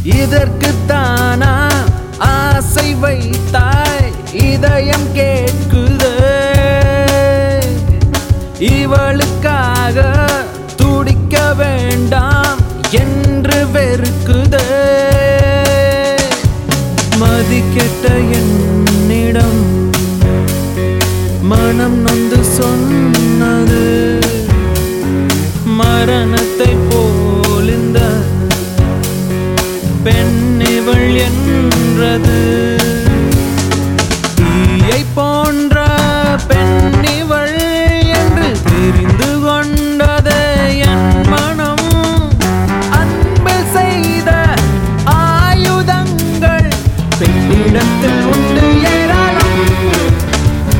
இதற்கு தானா ஆசை வைத்தாய் இதயம் கேட்குதே இவளுக்காக துடிக்க வேண்டாம் என்று வெறுக்குதே மதிக்கெட்ட என்னிடம் மனம் நொந்து சொன்னது மரண